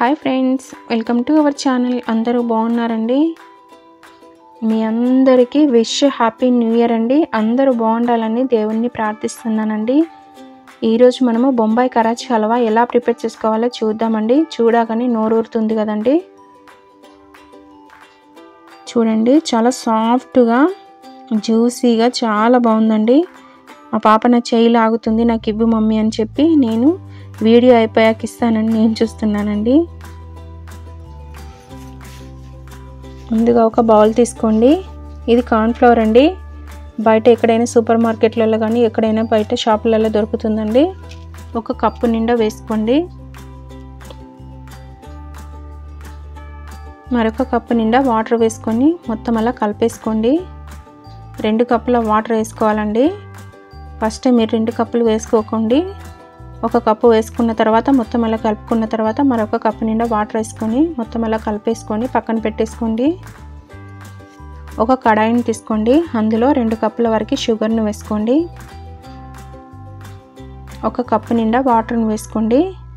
hi friends welcome to our channel అందరూ బాగున్నారండి మీ అందరికీ విష్ హ్యాపీ న్యూ ఇయర్ అండి అందరూ బాగుండాలని దేవుణ్ణి ప్రార్థిస్తున్నానండి ఈరోజు మనము బొంబాయి కరాచీ హల్వా ఎలా ప్రిపేర్ చేసుకోవాలో చూద్దామండి చూడగానే నోరూరుతుంది కదండి చూడండి చాలా సాఫ్ట్గా జ్యూసీగా చాలా బాగుందండి మా పాప నా చేయి లాగుతుంది నాకు ఇవ్వు మమ్మీ అని చెప్పి నేను వీడియో అయిపోయాక ఇస్తానని నేను చూస్తున్నానండి ముందుగా ఒక బౌల్ తీసుకోండి ఇది కార్న్ఫ్లవర్ అండి బయట ఎక్కడైనా సూపర్ మార్కెట్లలో కానీ ఎక్కడైనా బయట షాపులలో దొరుకుతుందండి ఒక కప్పు నిండా వేసుకోండి మరొక కప్పు నిండా వాటర్ వేసుకొని మొత్తం అలా కలిపేసుకోండి రెండు కప్పుల వాటర్ వేసుకోవాలండి ఫస్ట్ మీరు రెండు కప్పులు వేసుకోకండి ఒక కప్పు వేసుకున్న తర్వాత మొత్తం అలా కలుపుకున్న తర్వాత మరొక కప్పు నిండా వాటర్ వేసుకొని మొత్తం అలా కలిపేసుకొని పక్కన పెట్టేసుకోండి ఒక కడాయిని తీసుకోండి అందులో రెండు కప్పుల వరకు షుగర్ను వేసుకోండి ఒక కప్పు నిండా వాటర్ని వేసుకోండి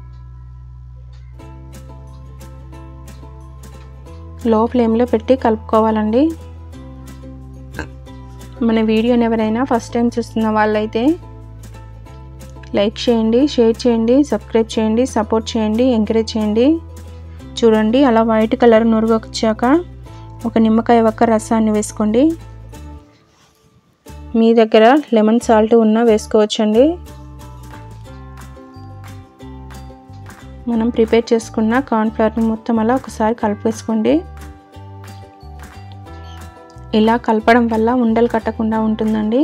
లో ఫ్లేమ్లో పెట్టి కలుపుకోవాలండి మన వీడియోని ఎవరైనా ఫస్ట్ టైం చూస్తున్న వాళ్ళైతే లైక్ చేయండి షేర్ చేయండి సబ్స్క్రైబ్ చేయండి సపోర్ట్ చేయండి ఎంకరేజ్ చేయండి చూడండి అలా వైట్ కలర్ నురుగు వచ్చాక ఒక నిమ్మకాయ ఒక్క రసాన్ని వేసుకోండి మీ దగ్గర లెమన్ సాల్ట్ ఉన్నా వేసుకోవచ్చండి మనం ప్రిపేర్ చేసుకున్న కార్న్ఫ్లవర్ని మొత్తం అలా ఒకసారి కలిపేసుకోండి ఇలా కలపడం వల్ల ఉండలు కట్టకుండా ఉంటుందండి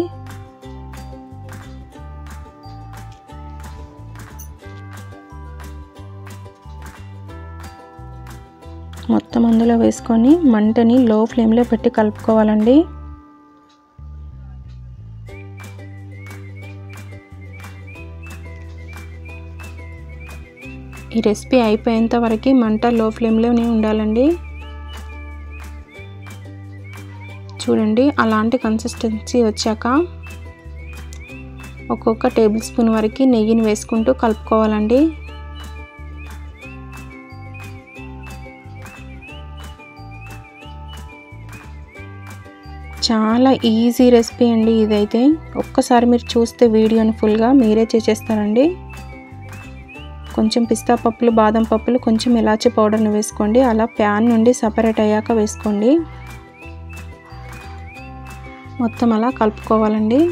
మొత్తం అందులో వేసుకొని మంటని లో ఫ్లేమ్లో పెట్టి కలుపుకోవాలండి ఈ రెసిపీ అయిపోయేంత వరకు మంట లో ఫ్లేమ్లోనే ఉండాలండి చూడండి అలాంటి కన్సిస్టెన్సీ వచ్చాక ఒక్కొక్క టేబుల్ స్పూన్ వరకు నెయ్యిని వేసుకుంటూ కలుపుకోవాలండి చాలా ఈజీ రెసిపీ అండి ఇదైతే ఒక్కసారి మీరు చూస్తే వీడియోని ఫుల్గా మీరే చేసేస్తారండి కొంచెం పిస్తా పప్పులు బాదం పప్పులు కొంచెం ఇలాచి పౌడర్ని వేసుకోండి అలా ప్యాన్ నుండి సపరేట్ అయ్యాక వేసుకోండి మొత్తం అలా కలుపుకోవాలండి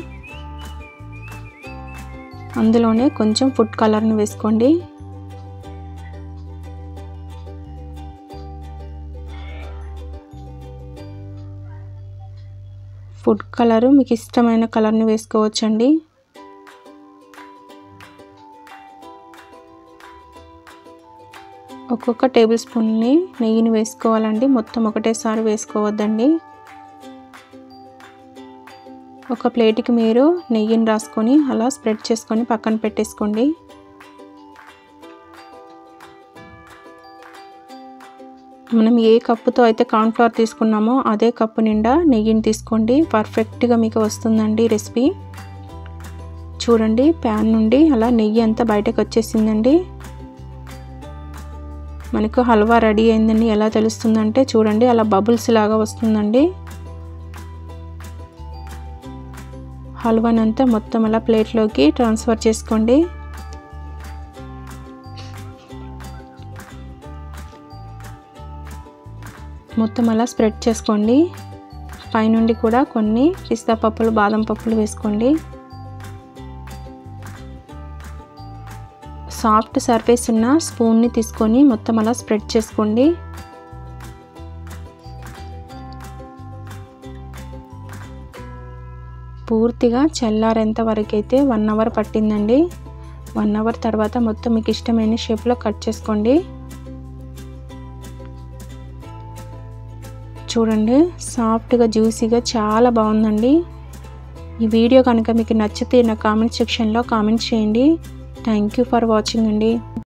అందులోనే కొంచెం ఫుడ్ కలర్ని వేసుకోండి ఫుడ్ కలరు మీకు ఇష్టమైన కలర్ని వేసుకోవచ్చండి ఒక్కొక్క టేబుల్ స్పూన్ని నెయ్యిని వేసుకోవాలండి మొత్తం ఒకటేసారి వేసుకోవద్దండి ఒక ప్లేట్కి మీరు నెయ్యిని రాసుకొని అలా స్ప్రెడ్ చేసుకొని పక్కన పెట్టేసుకోండి మనం ఏ కప్పుతో అయితే కార్న్ఫ్లవర్ తీసుకున్నామో అదే కప్పు నిండా నెయ్యిని తీసుకోండి పర్ఫెక్ట్గా మీకు వస్తుందండి రెసిపీ చూడండి ప్యాన్ నుండి అలా నెయ్యి అంతా బయటకు వచ్చేసిందండి మనకు హల్వా రెడీ అయిందని ఎలా తెలుస్తుందంటే చూడండి అలా బబుల్స్ లాగా వస్తుందండి హల్వానంతా మొత్తం అలా ప్లేట్లోకి ట్రాన్స్ఫర్ చేసుకోండి మొత్తం అలా స్ప్రెడ్ చేసుకోండి పైనుండి కూడా కొన్ని పిస్తా పప్పులు బాదం పప్పులు వేసుకోండి సాఫ్ట్ సర్ఫేస్ ఉన్న స్పూన్ని తీసుకొని మొత్తం అలా స్ప్రెడ్ చేసుకోండి పూర్తిగా చల్లారేంత వరకు అయితే వన్ అవర్ పట్టిందండి వన్ అవర్ తర్వాత మొత్తం మీకు ఇష్టమైన షేప్లో కట్ చేసుకోండి చూడండి సాఫ్ట్గా జ్యూసీగా చాలా బాగుందండి ఈ వీడియో కనుక మీకు నచ్చితే నా కామెంట్ సెక్షన్లో కామెంట్ చేయండి థ్యాంక్ యూ ఫర్ వాచింగ్ అండి